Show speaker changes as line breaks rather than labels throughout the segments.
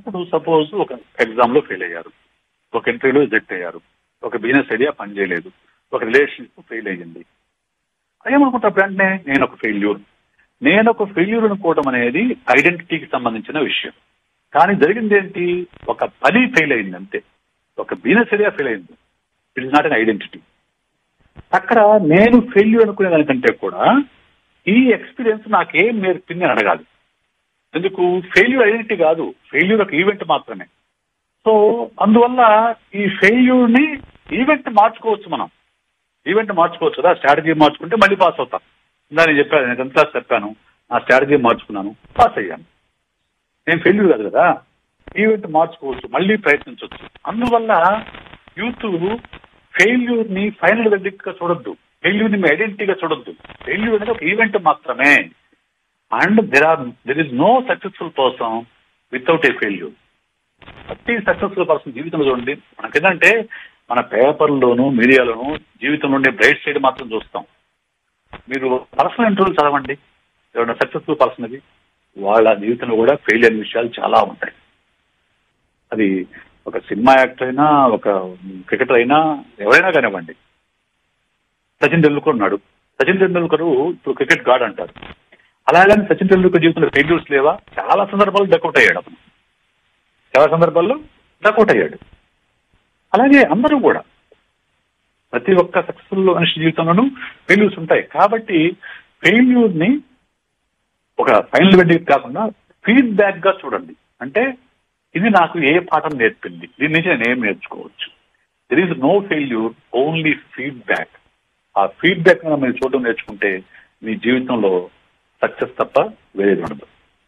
ఇప్పుడు సపోజ్ ఒక ఎగ్జామ్ లో ఫెయిల్ అయ్యారు ఒక ఇంటర్వ్యూలో రిజెక్ట్ అయ్యారు ఒక బిజినెస్ ఐడియా పనిచేయలేదు ఒక రిలేషన్షిప్ ఫెయిల్ అయ్యింది ఏమనుకుంటారు వెంటనే నేను ఒక ఫెయిల్యూర్ నేను ఒక ఫెయిల్యూర్ అనుకోవడం అనేది ఐడెంటిటీకి సంబంధించిన విషయం కానీ జరిగింది ఏంటి ఒక పని ఫెయిల్ అయింది అంతే ఒక బిజినెస్ ఐడియా ఫెయిల్ అయింది it is not an identity అక్కడ నేను ఫెయిల్యూర్ అనుకునే దానికంటే కూడా ఈ ఎక్స్పీరియన్స్ నాకేం నేర్పింది అని అడగాలి ఎందుకు ఫెయిల్యూర్ ఐడెంటిటీ కాదు ఫెయిల్యూర్ ఒక ఈవెంట్ మాత్రమే సో అందువల్ల ఈ ఫెయిల్యూర్ ని ఈవెంట్ మార్చుకోవచ్చు మనం ఈవెంట్ మార్చుకోవచ్చు కదా స్ట్రాటజీ మార్చుకుంటే మళ్ళీ పాస్ అవుతాం ఇందా నేను చెప్పాను నేను టెన్త్ క్లాస్ చెప్పాను నా స్ట్రాటజీ మార్చుకున్నాను పాస్ అయ్యాను నేను ఫెయిల్యూర్ కాదు కదా ఈవెంట్ మార్చుకోవచ్చు మళ్ళీ ప్రయత్నించవచ్చు అందువల్ల యూత్ ఫెయిల్యూర్ ని ఫైనల్ వెర్డిక్ట్ గా చూడొద్దు ఫెయిల్యూర్ ని మీ ఐడెంటిటీగా చూడొద్దు ఫెయిల్యూర్ అనేది ఒక ఈవెంట్ మాత్రమే and there are there is no successful person without a failure ప్రతి సక్సెస్ఫుల్ పర్సన్ జీవితంలో చూడండి మనకేంటంటే మన పేపర్లోను మీడియాలోను జీవితంలో ఉండే బ్రైట్ సైడ్ మాత్రం చూస్తాం మీరు పర్సనల్ ఇంటర్వ్యూలు చదవండి ఎవరైనా సక్సెస్ఫుల్ పర్సన్ అది వాళ్ళ జీవితంలో కూడా ఫెయిల్ అయిన విషయాలు చాలా ఉంటాయి అది ఒక సినిమా యాక్టర్ అయినా ఒక క్రికెటర్ అయినా ఎవరైనా కానివ్వండి సచిన్ టెండూల్కర్ ఉన్నాడు సచిన్ టెండూల్కర్ ఇప్పుడు క్రికెట్ గాడ్ అంటారు అలాగని సచిన్ టెండూల్కర్ జీవితంలో ఫెయిల్యూర్స్ లేవా చాలా సందర్భాలు డకౌట్ అయ్యాడు అతను చాలా సందర్భాల్లో డకౌట్ అయ్యాడు అలాగే అందరూ కూడా ప్రతి ఒక్క సక్సెస్ఫుల్ మనిషి జీవితంలోనూ ఫెయిల్యూర్స్ ఉంటాయి కాబట్టి ఫెయిల్యూర్ ని ఒక ఫైనల్ వెడ్డి కాకుండా ఫీడ్బ్యాక్ గా చూడండి అంటే ఇది నాకు ఏ పాఠం నేర్పింది దీని నుంచి నేను ఏం నేర్చుకోవచ్చు there is no failure only feedback ఆ ఫీడ్బ్యాక్ మీరు చూడడం నేర్చుకుంటే మీ జీవితంలో సక్సెస్ తప్ప వేరేది ఉండదు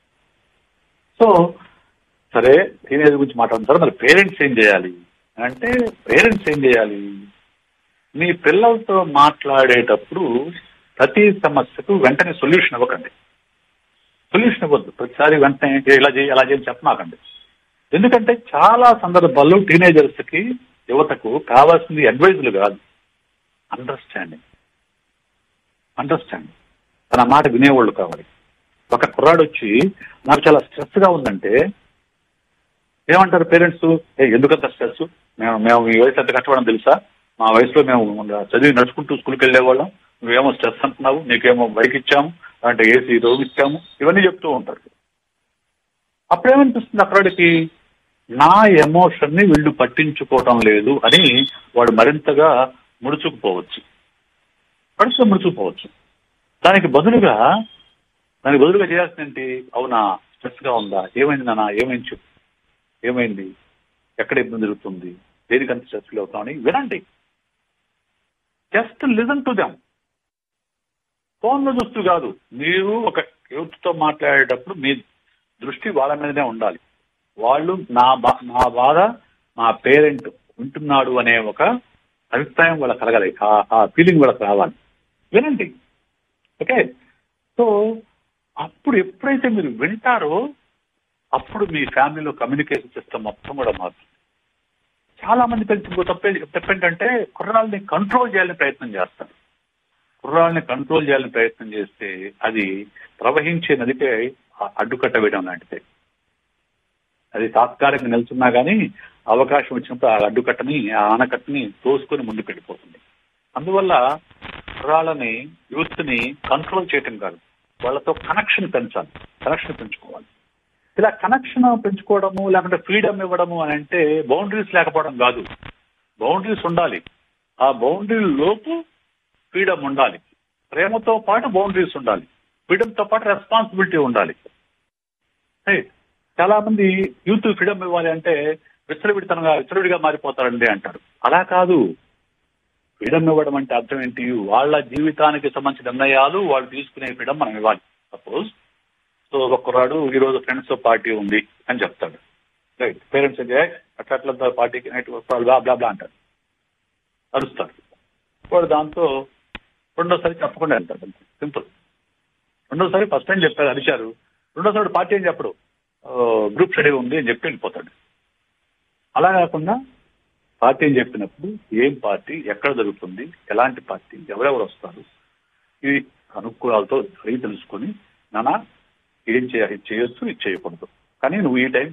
సో సరే టీనేజ్ గురించి మాట్లాడుతారు మరి పేరెంట్స్ ఏం చేయాలి అంటే పేరెంట్స్ ఏం చేయాలి మీ పిల్లలతో మాట్లాడేటప్పుడు ప్రతి సమస్యకు వెంటనే సొల్యూషన్ ఇవ్వకండి సొల్యూషన్ ఇవ్వద్దు ప్రతిసారి వెంటనే "ఏ, ఇలా చేయి అలా చేయి చెప్పమాకండి ఎందుకంటే చాలా సందర్భాల్లో టీనేజర్స్ కి యువతకు కావాల్సింది అడ్వైజులు కాదు అండర్స్టాండింగ్ అండర్స్టాండింగ్ తన మాట వినేవాళ్ళు కావాలి ఒక కుర్రాడు వచ్చి నాకు చాలా స్ట్రెస్ గా ఉందంటే ఏమంటారు పేరెంట్స్ ఏ ఎందుకంత స్ట్రెస్ మేము మేము ఈ వయసు ఎంత కష్టపడడం తెలుసా మా వయసులో మేము చదివి నడుచుకుంటూ స్కూల్కి వెళ్ళేవాళ్ళం నువ్వేమో స్ట్రెస్ అంటున్నావు నీకేమో బైక్ ఇచ్చాము అంటే ఏసీ రోగ్ ఇచ్చాము ఇవన్నీ చెప్తూ ఉంటారు అప్పుడేమనిపిస్తుంది అక్కడికి నా ఎమోషన్ ని వీళ్ళు పట్టించుకోవటం లేదు అని వాడు మరింతగా ముడుచుకుపోవచ్చు మరింతగా ముడుచుకుపోవచ్చు దానికి బదులుగా దానికి బదులుగా చేయాల్సింది ఏంటి అవునా స్ట్రెస్ గా ఉందా ఏమైంది నాన్న ఏమైంది చెప్పు ఏమైంది ఎక్కడ ఇబ్బంది జరుగుతుంది దేనికి అంత స్ట్రెస్ ఫీల్ అవుతామని వినండి just listen to them phone లో చూస్తూ కాదు మీరు ఒక యూత్ తో మాట్లాడేటప్పుడు మీ దృష్టి వాళ్ళ మీదనే ఉండాలి వాళ్ళు నా బా నా బాధ మా పేరెంట్ వింటున్నాడు అనే ఒక అభిప్రాయం వాళ్ళకి కలగాలి ఆ- ఆ ఫీలింగ్ వాళ్ళకి రావాలి వినండి ఓకే సో అప్పుడు ఎప్పుడైతే మీరు వింటారో అప్పుడు మీ ఫ్యామిలీలో కమ్యూనికేషన్ సిస్టమ్ మొత్తం కూడా మారుతుంది చాలా మంది తెలిసి ఇంకో తప్పే తప్పేంటంటే కుర్రాళ్ళని కంట్రోల్ చేయాలని ప్రయత్నం చేస్తారు కుర్రాళ్ళని కంట్రోల్ చేయాలని ప్రయత్నం చేస్తే అది ప్రవహించే నదిపై ఆ అడ్డుకట్ట వేయడం లాంటిదే అది తాత్కాలికంగా నిలుచున్నా కానీ అవకాశం వచ్చినప్పుడు ఆ అడ్డుకట్టని ఆ ఆనకట్టని తోసుకొని ముందుకు వెళ్ళిపోతుంది అందువల్ల కుర్రాళ్ళని యూత్ ని కంట్రోల్ చేయటం కాదు వాళ్ళతో కనెక్షన్ పెంచాలి కనెక్షన్ పెంచుకోవాలి ఇలా కనెక్షన్ పెంచుకోవడము లేకుంటే ఫ్రీడమ్ ఇవ్వడము అని అంటే బౌండరీస్ లేకపోవడం కాదు బౌండరీస్ ఉండాలి ఆ బౌండరీ లోపు ఫ్రీడమ్ ఉండాలి ప్రేమతో పాటు బౌండరీస్ ఉండాలి ఫ్రీడమ్ తో పాటు రెస్పాన్సిబిలిటీ ఉండాలి రైట్ చాలా మంది యూత్ ఫ్రీడమ్ ఇవ్వాలి అంటే విచ్చలవిడితనంగా విచ్చలవిడిగా మారిపోతారండి అంటారు అలా కాదు ఫ్రీడమ్ ఇవ్వడం అంటే అర్థం ఏంటి వాళ్ళ జీవితానికి సంబంధించిన నిర్ణయాలు వాళ్ళు తీసుకునే ఫ్రీడమ్ మనం ఇవ్వాలి సపోజ్ సో ఒక కుర్రాడు ఈ రోజు ఫ్రెండ్స్ తో పార్టీ ఉంది అని చెప్తాడు రైట్ పేరెంట్స్ అయితే అట్లా అట్లా పార్టీకి నైట్ బ్లా బ్లా బ్లా అంటారు అరుస్తారు వాడు దాంతో రెండోసారి చెప్పకుండా వెళ్తాడు సింపుల్ రెండోసారి ఫస్ట్ టైం చెప్పారు అరిచారు రెండోసారి పార్టీ అని చెప్పడు గ్రూప్ స్టడీ ఉంది అని చెప్పి వెళ్ళిపోతాడు అలా కాకుండా పార్టీ అని చెప్పినప్పుడు ఏం పార్టీ ఎక్కడ జరుగుతుంది ఎలాంటి పార్టీ ఎవరెవరు వస్తారు ఇది అనుకూలాలతో అడిగి తెలుసుకొని నానా ఏం చేయాలి ఇది చేయొచ్చు ఇది చేయకూడదు కానీ నువ్వు ఈ టైం